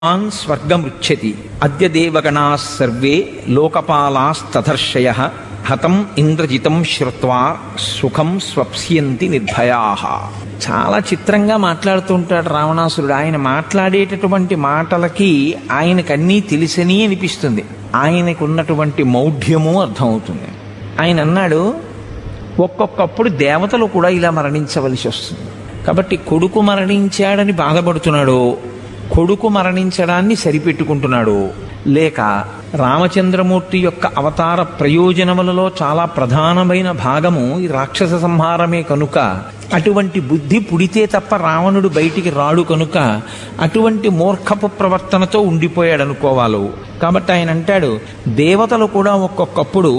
on స్వర్గమృచ్చతి అద్య దేవగణా survey లోకపాలాస్తథర్షయ హతం ఇంద్రజితం శ్రుత్వా సుఖం స్వప్స్యంతి నిర్భయా చాలా చిత్రంగా మాట్లాడుతూ ఉంటాడు రావణాసురుడు ఆయన మాట్లాడేటటువంటి మాటలకి ఆయనకన్నీ తెలిసని అనిపిస్తుంది ఆయనకు ఉన్నటువంటి మౌఢ్యము అర్థమవుతుంది ఆయన అన్నాడు ఒక్కొక్కప్పుడు దేవతలు కూడా ఇలా మరణించవలసి వస్తుంది కాబట్టి కొడుకు మరణించాడని బాధపడుతున్నాడు కొడుకు మరణించడాన్ని సరిపెట్టుకుంటున్నాడు లేక రామచంద్రమూర్తి యొక్క అవతార ప్రయోజనములలో చాలా ప్రధానమైన భాగము ఈ రాక్షస సంహారమే కనుక అటువంటి బుద్ధి పుడితే తప్ప రావణుడు బయటికి రాడు కనుక అటువంటి మూర్ఖపు ప్రవర్తనతో ఉండిపోయాడు అనుకోవాలు కాబట్టి ఆయన అంటాడు దేవతలు కూడా ఒక్కొక్కప్పుడు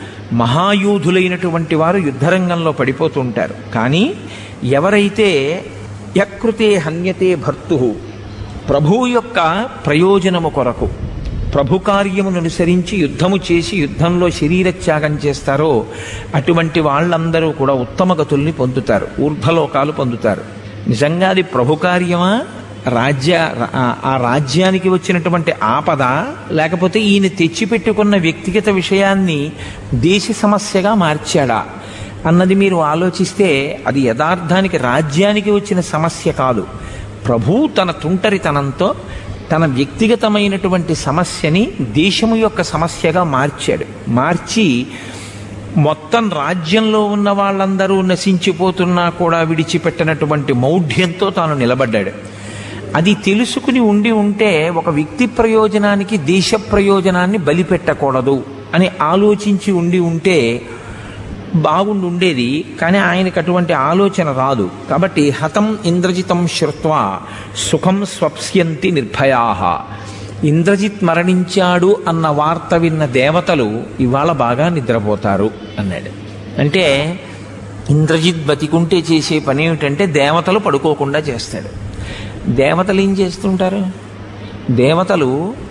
మహాయూధులైనటువంటి వారు యుద్ధరంగంలో పడిపోతుంటారు కానీ ఎవరైతే యకృతే హన్యతే భర్తు ప్రభువు యొక్క ప్రయోజనము కొరకు ప్రభు కార్యమును అనుసరించి యుద్ధము చేసి యుద్ధంలో శరీర త్యాగం చేస్తారో అటువంటి వాళ్ళందరూ కూడా ఉత్తమ గతుల్ని పొందుతారు ఊర్ధ్వలోకాలు పొందుతారు నిజంగా అది ప్రభు కార్యమా రాజ్య ఆ- ఆ రాజ్యానికి వచ్చినటువంటి ఆపద లేకపోతే ఈయన తెచ్చిపెట్టుకున్న వ్యక్తిగత విషయాన్ని దేశ సమస్యగా మార్చాడా అన్నది మీరు ఆలోచిస్తే అది యథార్థానికి రాజ్యానికి వచ్చిన సమస్య కాదు ప్రభు తన తుంటరితనంతో తన వ్యక్తిగతమైనటువంటి సమస్యని దేశము యొక్క సమస్యగా మార్చాడు మార్చి మొత్తం రాజ్యంలో ఉన్న వాళ్ళందరూ నశించిపోతున్నా కూడా విడిచిపెట్టినటువంటి మౌఢ్యంతో తాను నిలబడ్డాడు అది తెలుసుకుని ఉండి ఉంటే ఒక వ్యక్తి ప్రయోజనానికి దేశ ప్రయోజనాన్ని బలిపెట్టకూడదు అని ఆలోచించి ఉండి ఉంటే బాగుండి ఉండేది కానీ ఆయనకు అటువంటి ఆలోచన రాదు కాబట్టి హతం ఇంద్రజితం శ్రుత్వా సుఖం స్వప్స్యంతి నిర్భయా ఇంద్రజిత్ మరణించాడు అన్న వార్త విన్న దేవతలు ఇవాళ బాగా నిద్రపోతారు అన్నాడు అంటే ఇంద్రజిత్ బతికుంటే చేసే పని ఏమిటంటే దేవతలు పడుకోకుండా చేస్తాడు దేవతలు ఏం చేస్తుంటారు దేవతలు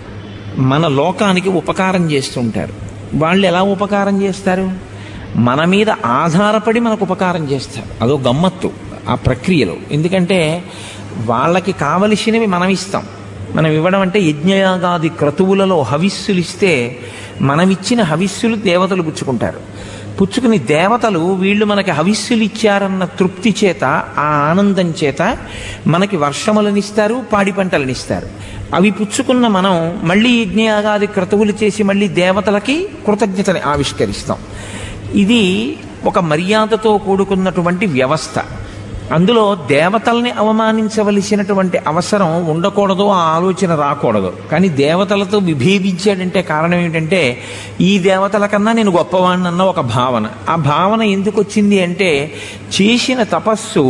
మన లోకానికి ఉపకారం చేస్తుంటారు వాళ్ళు ఎలా ఉపకారం చేస్తారు మన మీద ఆధారపడి మనకు ఉపకారం చేస్తారు అదో గమ్మత్తు ఆ ప్రక్రియలో ఎందుకంటే వాళ్ళకి కావలసినవి మనం ఇస్తాం మనం ఇవ్వడం అంటే యజ్ఞయాగాది క్రతువులలో హవిస్సులు ఇస్తే మనం ఇచ్చిన హవిస్సులు దేవతలు పుచ్చుకుంటారు పుచ్చుకుని దేవతలు వీళ్ళు మనకి హవిస్సులు ఇచ్చారన్న తృప్తి చేత ఆ ఆనందం చేత మనకి వర్షములనిస్తారు పాడి పంటలనిస్తారు అవి పుచ్చుకున్న మనం మళ్ళీ యజ్ఞయాగాది క్రతువులు చేసి మళ్ళీ దేవతలకి కృతజ్ఞతని ఆవిష్కరిస్తాం ఇది ఒక మర్యాదతో కూడుకున్నటువంటి వ్యవస్థ అందులో దేవతల్ని అవమానించవలసినటువంటి అవసరం ఉండకూడదు ఆ ఆలోచన రాకూడదు కానీ దేవతలతో విభేదించాడంటే కారణం ఏంటంటే ఈ దేవతల కన్నా నేను గొప్పవాడిని అన్న ఒక భావన ఆ భావన ఎందుకు వచ్చింది అంటే చేసిన తపస్సు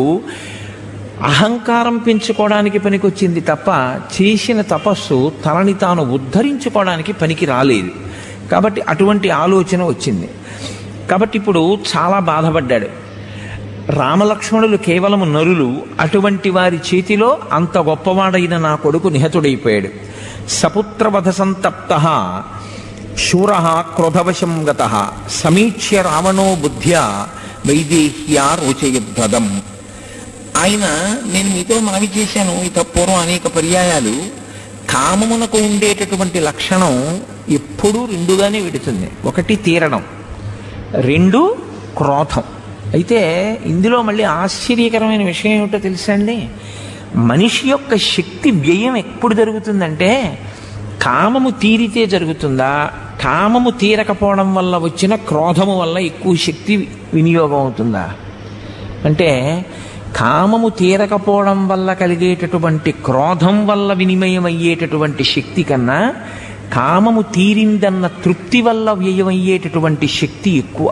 అహంకారం పెంచుకోవడానికి పనికొచ్చింది తప్ప చేసిన తపస్సు తనని తాను ఉద్ధరించుకోవడానికి పనికి రాలేదు కాబట్టి అటువంటి ఆలోచన వచ్చింది కాబట్టి ఇప్పుడు చాలా బాధపడ్డాడు రామలక్ష్మణులు కేవలం నరులు అటువంటి వారి చేతిలో అంత గొప్పవాడైన నా కొడుకు నిహతుడైపోయాడు సపుత్రవధ సంతప్త శూర క్రోధవశం గత సమీక్ష్య రావణో బుద్ధ్యా వైదేహ్యా రోచయుద్ధదం ఆయన నేను మీతో మనవి చేశాను ఇత పూర్వం అనేక పర్యాయాలు కామమునకు ఉండేటటువంటి లక్షణం ఎప్పుడూ రెండుగానే విడుతుంది ఒకటి తీరడం రెండు క్రోధం అయితే ఇందులో మళ్ళీ ఆశ్చర్యకరమైన విషయం ఏమిటో తెలుసా అండి మనిషి యొక్క శక్తి వ్యయం ఎప్పుడు జరుగుతుందంటే కామము తీరితే జరుగుతుందా కామము తీరకపోవడం వల్ల వచ్చిన క్రోధము వల్ల ఎక్కువ శక్తి వినియోగం అవుతుందా అంటే కామము తీరకపోవడం వల్ల కలిగేటటువంటి క్రోధం వల్ల వినిమయం అయ్యేటటువంటి శక్తి కన్నా కామము తీరిందన్న తృప్తి వల్ల వ్యయమయ్యేటటువంటి శక్తి ఎక్కువ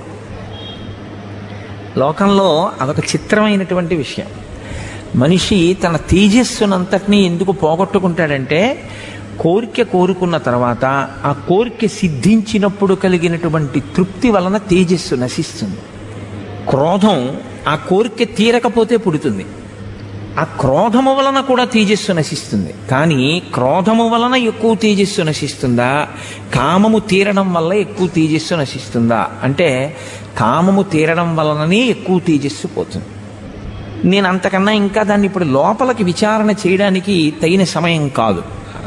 లోకంలో అదొక చిత్రమైనటువంటి విషయం మనిషి తన తేజస్సునంతటినీ ఎందుకు పోగొట్టుకుంటాడంటే కోరిక కోరుకున్న తర్వాత ఆ కోరిక సిద్ధించినప్పుడు కలిగినటువంటి తృప్తి వలన తేజస్సు నశిస్తుంది క్రోధం ఆ కోరిక తీరకపోతే పుడుతుంది ఆ క్రోధము వలన కూడా తేజస్సు నశిస్తుంది కానీ క్రోధము వలన ఎక్కువ తేజస్సు నశిస్తుందా కామము తీరడం వల్ల ఎక్కువ తేజస్సు నశిస్తుందా అంటే కామము తీరడం వలననే ఎక్కువ తేజస్సు పోతుంది నేను అంతకన్నా ఇంకా దాన్ని ఇప్పుడు లోపలికి విచారణ చేయడానికి తగిన సమయం కాదు